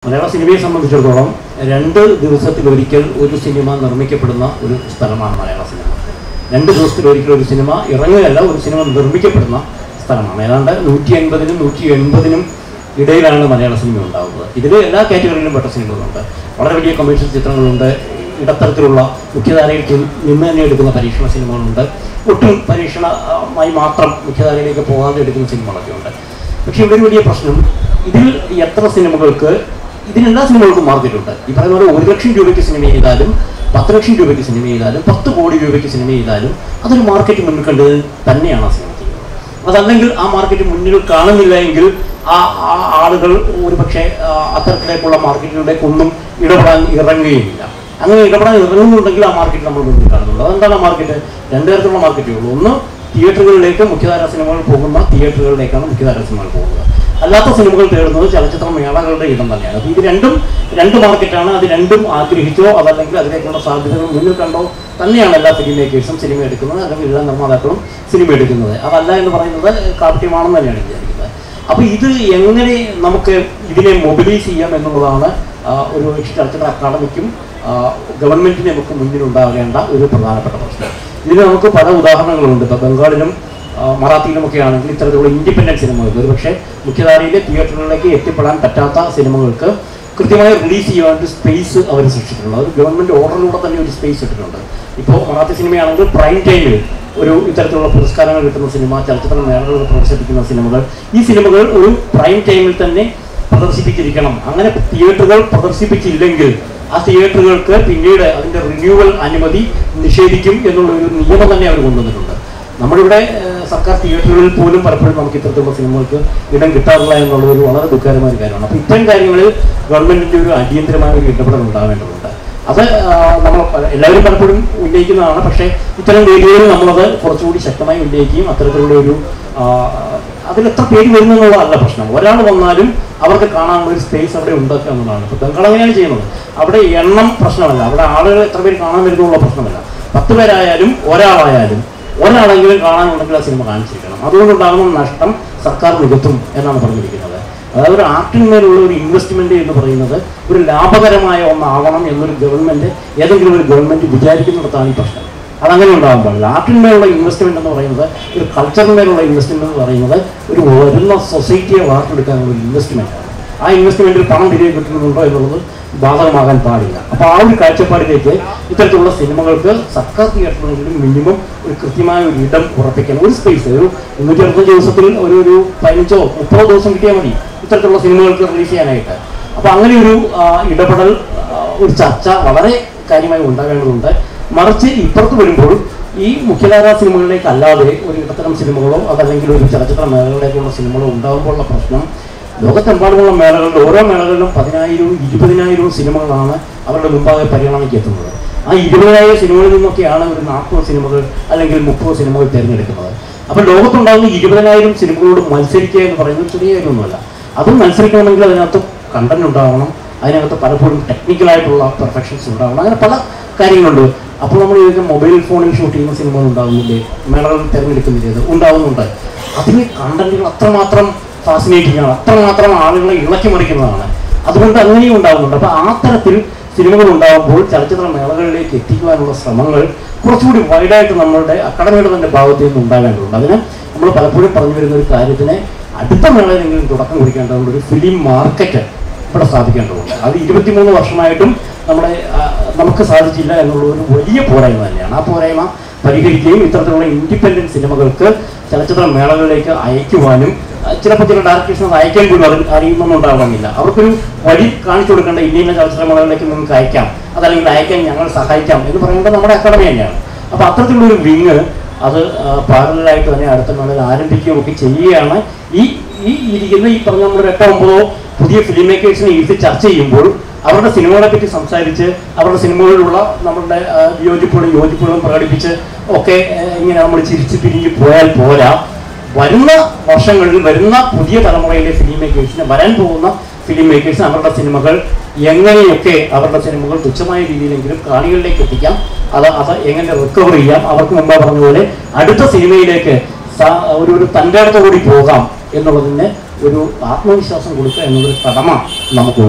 മലയാള സിനിമയെ സംബന്ധിച്ചിടത്തോളം രണ്ട് ദിവസത്തിലൊരിക്കൽ ഒരു സിനിമ നിർമ്മിക്കപ്പെടുന്ന ഒരു സ്ഥലമാണ് മലയാള സിനിമ രണ്ട് ദിവസത്തിലൊരിക്കൽ ഒരു സിനിമ ഇറങ്ങുകയല്ല ഒരു സിനിമ നിർമ്മിക്കപ്പെടുന്ന സ്ഥലമാണ് ഏതാണ്ട് നൂറ്റി അൻപതിനും നൂറ്റി എൺപതിനും ഇടയിലാണ് മലയാള സിനിമ ഉണ്ടാകുന്നത് ഇതിൽ എല്ലാ കാറ്റഗറിയിലും പെട്ട സിനിമകളുണ്ട് വളരെ വലിയ കമേഴ്ഷ്യൽ ചിത്രങ്ങളുണ്ട് ഇടത്തരത്തിലുള്ള മുഖ്യധാരയിൽ തി- നിന്ന് തന്നെ എടുക്കുന്ന പരീക്ഷണ സിനിമകളുണ്ട് ഒട്ടും പരീക്ഷണമായി മാത്രം മുഖ്യധാരയിലേക്ക് പോകാതെ എടുക്കുന്ന സിനിമകളൊക്കെ ഉണ്ട് പക്ഷേ ഇവിടെ ഒരു വലിയ പ്രശ്നം ഇതിൽ എത്ര സിനിമകൾക്ക് ഇതിനെല്ലാ സിനിമകൾക്കും മാർക്കറ്റുണ്ട് ഈ പറയുന്ന പോലെ ഒരു ലക്ഷം രൂപയ്ക്ക് സിനിമ ചെയ്താലും പത്ത് ലക്ഷം രൂപയ്ക്ക് സിനിമ ചെയ്താലും പത്ത് കോടി രൂപയ്ക്ക് സിനിമ ചെയ്താലും അതൊരു മാർക്കറ്റ് മുന്നിൽ കണ്ട് തന്നെയാണ് ആ സിനിമ ചെയ്യുന്നത് അതല്ലെങ്കിൽ ആ മാർക്കറ്റ് മുന്നിൽ കാണുന്നില്ല എങ്കിൽ ആ ആ ആളുകൾ ഒരു പക്ഷേ അത്തരത്തിലേക്കുള്ള മാർക്കറ്റുകളിലേക്കൊന്നും ഇടപെടാൻ ഇറങ്ങുകയില്ല അങ്ങനെ ഇടപെടാൻ ഇറങ്ങുന്നുണ്ടെങ്കിൽ ആ മാർക്കറ്റ് നമ്മൾ മുന്നിൽ കാണുന്നുണ്ട് അതെന്താണ് ആ മാർക്കറ്റ് രണ്ട് തരത്തിലുള്ള മാർക്കറ്റുകൾ ഒന്ന് തിയേറ്ററുകളിലേക്ക് മുഖ്യധാര സിനിമകൾ പോകുന്ന തിയേറ്ററുകളിലേക്കാണ് മുഖ്യധാര സിനിമകൾ പോകുന്നത് അല്ലാത്ത സിനിമകൾ തേടുന്നത് ചലച്ചിത്ര മേളകളുടെ ഇടം തന്നെയാണ് അപ്പോൾ ഇത് രണ്ടും രണ്ട് മാർക്കറ്റാണ് അത് രണ്ടും ആഗ്രഹിച്ചോ അതല്ലെങ്കിൽ അതിലേക്കുള്ള സാധ്യതകൾ മുന്നിൽ കണ്ടോ തന്നെയാണ് എല്ലാ ഫിലിം മേക്കേഴ്സും സിനിമ എടുക്കുന്നത് അല്ലെങ്കിൽ എല്ലാ നിർമ്മാതാക്കളും സിനിമ എടുക്കുന്നത് അതല്ല എന്ന് പറയുന്നത് കാപട്യമാണെന്ന് തന്നെയാണ് വിചാരിക്കുന്നത് അപ്പോൾ ഇത് എങ്ങനെ നമുക്ക് ഇതിനെ മൊബിലൈസ് ചെയ്യാം എന്നുള്ളതാണ് ആ, ഒരു ചലച്ചിത്ര അക്കാദമിക്കും ഗവൺമെന്റിനും നമുക്ക് മുന്നിലുണ്ടാകേണ്ട ഒരു പ്രധാനപ്പെട്ട പ്രശ്നം ഇതിന് നമുക്ക് പല ഉദാഹരണങ്ങളുണ്ട് ഇപ്പോൾ ബംഗാളിലും ആ, മറാത്തിയിലുമൊക്കെ ആണെങ്കിൽ ഇത്തരത്തിലുള്ള ഇൻഡിപെൻഡൻറ്റ് സിനിമകൾക്ക് ഒരു പക്ഷേ മുഖ്യധാരയിലെ തിയേറ്ററുകളിലേക്ക് എത്തിപ്പെടാൻ പറ്റാത്ത സിനിമകൾക്ക് കൃത്യമായി റിലീസ് ചെയ്യാൻ ഒരു സ്പേസ് അവർ സൃഷ്ടിച്ചിട്ടുണ്ട് അത് ഗവൺമെൻറ് ഓർഡറിലൂടെ തന്നെ ഒരു സ്പേസ് ഇട്ടിട്ടുണ്ട് ഇപ്പോൾ മറാത്തി സിനിമയാണെങ്കിൽ പ്രൈം ടൈമിൽ ഒരു ഇത്തരത്തിലുള്ള പുരസ്കാരങ്ങൾ കിട്ടുന്ന സിനിമ ചലച്ചിത്ര മേളകളിൽ പ്രദർശിപ്പിക്കുന്ന സിനിമകൾ ഈ സിനിമകൾ ഒരു പ്രൈം ടൈമിൽ തന്നെ പ്രദർശിപ്പിച്ചിരിക്കണം അങ്ങനെ തിയേറ്ററുകൾ പ്രദർശിപ്പിച്ചില്ലെങ്കിൽ ആ തിയേറ്ററുകൾക്ക് പിന്നീട് അതിൻ്റെ റിന്യൂവൽ അനുമതി നിഷേധിക്കും എന്നുള്ള ഒരു നിയമം തന്നെ അവർ കൊണ്ടുവന്നിട്ടുണ്ട് നമ്മളിവിടെ ഏഹ്, സർക്കാർ തിയേറ്ററുകളിൽ പോലും പലപ്പോഴും നമുക്ക് ഇത്തരത്തിലുള്ള സിനിമകൾക്ക് ഇടം കിട്ടാറില്ല എന്നുള്ളത് ഒരു വളരെ ദുഃഖകരമായ ഒരു കാര്യമാണ് അപ്പോൾ ഇത്തരം കാര്യങ്ങളിൽ ഗവൺമെന്റിന്റെ ഒരു അടിയന്തരമായ ഒരു ഇടപെടൽ ഉണ്ടാവേണ്ടതുണ്ട് അത് ആ, നമ്മൾ പല- എല്ലാവരും പലപ്പോഴും ഉന്നയിക്കുന്നതാണ് പക്ഷേ ഇത്തരം വേദികളിൽ നമ്മളത് കുറച്ചുകൂടി ശക്തമായി ഉന്നയിക്കുകയും അത്തരത്തിലുള്ള ഒരു ആ, അതിൽ എത്ര പേര് വരുന്നു എന്നുള്ളതല്ല പ്രശ്നം ഒരാൾ വന്നാലും അവർക്ക് കാണാനുള്ള ഒരു സ്പേസ് അവിടെ ഉണ്ടാക്കുക എന്നുള്ളതാണ് ഇപ്പോൾ ബംഗാൾ അങ്ങനെയാണ് ചെയ്യുന്നത് അവിടെ എണ്ണം പ്രശ്നമല്ല അവിടെ ആളുകൾ എത്ര പേര് കാണാൻ വരുന്നുള്ള പ്രശ്നമല്ല പത്ത് പേരായാലും ഒരാളായാലും ഒരാളെങ്കിലും കാണാനുണ്ടെങ്കിൽ ആ സിനിമ കാണിച്ചിരിക്കണം അതുകൊണ്ടുണ്ടാകുന്ന നഷ്ടം സർക്കാർ നികത്തും എന്നാണ് പറഞ്ഞിരിക്കുന്നത് അതായത് ഒരു ആർട്ടിന്മേലുള്ള ഒരു ഇൻവെസ്റ്റ്മെന്റ് എന്ന് പറയുന്നത് ഒരു ലാഭകരമായ ഒന്നാവണം എന്നൊരു ഗവൺമെന്റ് ഏതെങ്കിലും ഒരു ഗവൺമെന്റ് വിചാരിക്കുന്നിടത്താണ് ഈ പ്രശ്നം അതങ്ങനെ ഉണ്ടാകാൻ പാടില്ല ആർട്ടിന്മേലുള്ള ഇൻവെസ്റ്റ്മെന്റ് എന്ന് പറയുന്നത് ഒരു കൾച്ചറിന്മേലുള്ള ഇൻവെസ്റ്റ്മെന്റ് എന്ന് പറയുന്നത് ഒരു വരുന്ന സൊസൈറ്റിയെ വാർത്തെടുക്കാനുള്ള ഒരു ഇൻവെസ്റ്റ്മെന്റ് ആണ് ആ ഇൻവെസ്റ്റ്മെന്റിൽ പണം തിരികെ കിട്ടുന്നുണ്ടോ എന്നുള്ളത് ബാധകമാകാൻ പാടില്ല അപ്പോൾ ആ ഒരു കാഴ്ചപ്പാടിലേക്ക് ഇത്തരത്തിലുള്ള സിനിമകൾക്ക് സർക്കാർ തിയേറ്ററിലെങ്കിലും മിനിമം ഒരു കൃത്യമായ ഒരു ഇടം ഉറപ്പിക്കാൻ ഒരു സ്പേസ് ഒരു മുന്നൂറ്റി അറുപത്തഞ്ച് ദിവസത്തിൽ ഒരു ഒരു പതിനഞ്ചോ മുപ്പതോ ദിവസം കിട്ടിയാൽ മതി ഇത്തരത്തിലുള്ള സിനിമകൾക്ക് റിലീസ് ചെയ്യാനായിട്ട് അപ്പോൾ അങ്ങനെ ഒരു ആ, ഇടപെടൽ ആ, ഒരു ചർച്ച വളരെ കാര്യമായി ഉണ്ടാകേണ്ടതുണ്ട് മറിച്ച് ഇപ്പുറത്ത് വരുമ്പോൾ ഈ മുഖ്യധാരാ സിനിമകളിലേക്ക് അല്ലാതെ ഒരു ഇടത്തരം സിനിമകളോ അതല്ലെങ്കിൽ ഒരു ചലച്ചിത്ര മേഖലകളിലേക്കുള്ള സിനിമകളോ ഉണ്ടാകുമ്പോഴുള്ള പ്രശ്നം ലോകത്തെമ്പാടുമുള്ള മേളകളിൽ ഓരോ മേളകളിലും പതിനായിരവും ഇരുപതിനായിരവും സിനിമകളാണ് അവരുടെ മുമ്പാകെ പരിഗണനയ്ക്ക് എത്തുന്നത് ആ ഇരുപതിനായിരം സിനിമകളിൽ നിന്നൊക്കെയാണ് ഒരു നാൽപ്പത് സിനിമകൾ അല്ലെങ്കിൽ മുപ്പത് സിനിമകൾ തിരഞ്ഞെടുക്കുന്നത് അപ്പോൾ ലോകത്തുണ്ടാകുന്ന ഇരുപതിനായിരം സിനിമകളോട് മത്സരിക്കുക എന്ന് പറയുന്നത് ചെറിയ കാര്യമൊന്നുമല്ല അതും മത്സരിക്കണമെങ്കിൽ അതിനകത്ത് കണ്ടന്റ് ഉണ്ടാവണം അതിനകത്ത് പലപ്പോഴും ടെക്നിക്കലായിട്ടുള്ള പെർഫെക്ഷൻസ് ഉണ്ടാവണം അങ്ങനെ പല കാര്യങ്ങളുണ്ട് അപ്പോൾ നമ്മൾ ചോദിക്കും മൊബൈൽ ഫോണിൽ ഷൂട്ട് ചെയ്യുന്ന സിനിമകൾ ഉണ്ടാകുന്നില്ലേ മേളകളിൽ തിരഞ്ഞെടുക്കുന്നില്ലേ അത് ഉണ്ടാവുന്നുണ്ട് അതിന് കണ്ടന്റുകൾ അത്രമാത്രം ഫാസിനേറ്റിംഗ് ആണ് അത്രമാത്രം ആളുകളെ ഇളക്കി മറിക്കുന്നതാണ് അതുകൊണ്ട് അങ്ങനെയും ഉണ്ടാകുന്നുണ്ട് അപ്പോൾ ആ തരത്തിൽ സിനിമകൾ ഉണ്ടാകുമ്പോൾ ചലച്ചിത്ര മേളകളിലേക്ക് എത്തിക്കുവാനുള്ള ശ്രമങ്ങൾ കുറച്ചുകൂടി വൈഡായിട്ട് നമ്മളുടെ അക്കാഡമിയുടെ തന്നെ ഭാഗത്ത് നിന്ന് ഉണ്ടാകേണ്ടതുണ്ട് അതിന് നമ്മൾ പലപ്പോഴും പറഞ്ഞു വരുന്ന ഒരു കാര്യത്തിന് അടുത്ത മേളയിലെങ്കിലും തുടക്കം കുറിക്കേണ്ടതുണ്ട് ഒരു ഫിലിം മാർക്കറ്റ് ഇവിടെ സ്ഥാപിക്കേണ്ടതുണ്ട് അത് ഇരുപത്തിമൂന്ന് വർഷമായിട്ടും നമ്മുടെ ആ, നമുക്ക് സാധിച്ചില്ല എന്നുള്ള ഒരു വലിയ പോരായ്മ തന്നെയാണ് ആ പോരായ്മ പരിഹരിക്കുകയും ഇത്തരത്തിലുള്ള ഇൻഡിപെൻഡൻറ്റ് സിനിമകൾക്ക് ചലച്ചിത്ര മേളകളിലേക്ക് അയക്കുവാനും ആ, ചിലപ്പോൾ ചില ഡയറക്ടേഴ്സിന് അത് അയക്കാൻ പോലും അറി അറിയുന്നൊന്നും ഉണ്ടാവണമെന്നില്ല അവർക്കൊരു വഴി കാണിച്ചു കൊടുക്കേണ്ട ഇന്ന ഇന്ന ചലച്ചിത്ര മേളകളിലേക്ക് നിങ്ങൾക്ക് അയക്കാം അതല്ലെങ്കിൽ അയക്കാൻ ഞങ്ങൾ സഹായിക്കാം എന്ന് പറയുന്നത് നമ്മുടെ അക്കാദമി തന്നെയാണ് അപ്പോൾ അത്തരത്തിലുള്ള ഒരു വിങ് അത് പാരലായിട്ട് തന്നെ അടുത്ത മേളയിൽ ആരംഭിക്കുകയും ഒക്കെ ചെയ്യുകയാണ് ഈ ഈ ഇരിക്കുന്ന ഈ പറഞ്ഞ നമ്മുടെ എട്ടോ ഒമ്പതോ പുതിയ ഫിലിം മേക്കേഴ്സിനെ ഇരുത്തി ചർച്ച ചെയ്യുമ്പോൾ അവരുടെ സിനിമകളെ പറ്റി സംസാരിച്ച് അവരുടെ സിനിമകളിലുള്ള നമ്മളുടെ ആ, വിയോജിപ്പുകളും യോജിപ്പുകളും പ്രകടിപ്പിച്ച് ഒക്കെ ആ, ഇങ്ങനെ നമ്മൾ ചിരിച്ച് പിരിഞ്ഞ് പോയാൽ പോരാ വരുന്ന വർഷങ്ങളിൽ വരുന്ന പുതിയ തലമുറയിലെ ഫിലിം മേക്കേഴ്സിന് വരാൻ പോകുന്ന ഫിലിം മേക്കേഴ്സിന് അവരുടെ സിനിമകൾ എങ്ങനെയൊക്കെ അവരുടെ സിനിമകൾ തുച്ഛമായ രീതിയിലെങ്കിലും കാണികളിലേക്ക് എത്തിക്കാം അത് അത് എങ്ങനെ റിക്കവർ ചെയ്യാം അവർക്ക് മുമ്പ് പറഞ്ഞ പോലെ അടുത്ത സിനിമയിലേക്ക് സ- ഒരു ഒരു തൻ്റെ അടുത്തോടുകൂടി പോകാം എന്നുള്ളതിന് ഒരു ആത്മവിശ്വാസം കൊടുക്കുക എന്നതൊരു കടമ നമുക്കുണ്ട്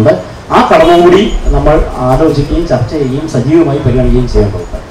ആ കടമ കൂടി നമ്മൾ ആലോചിക്കുകയും ചർച്ച ചെയ്യുകയും സജീവമായി പരിഗണിക്കുകയും ചെയ്യേണ്ടതുണ്ട്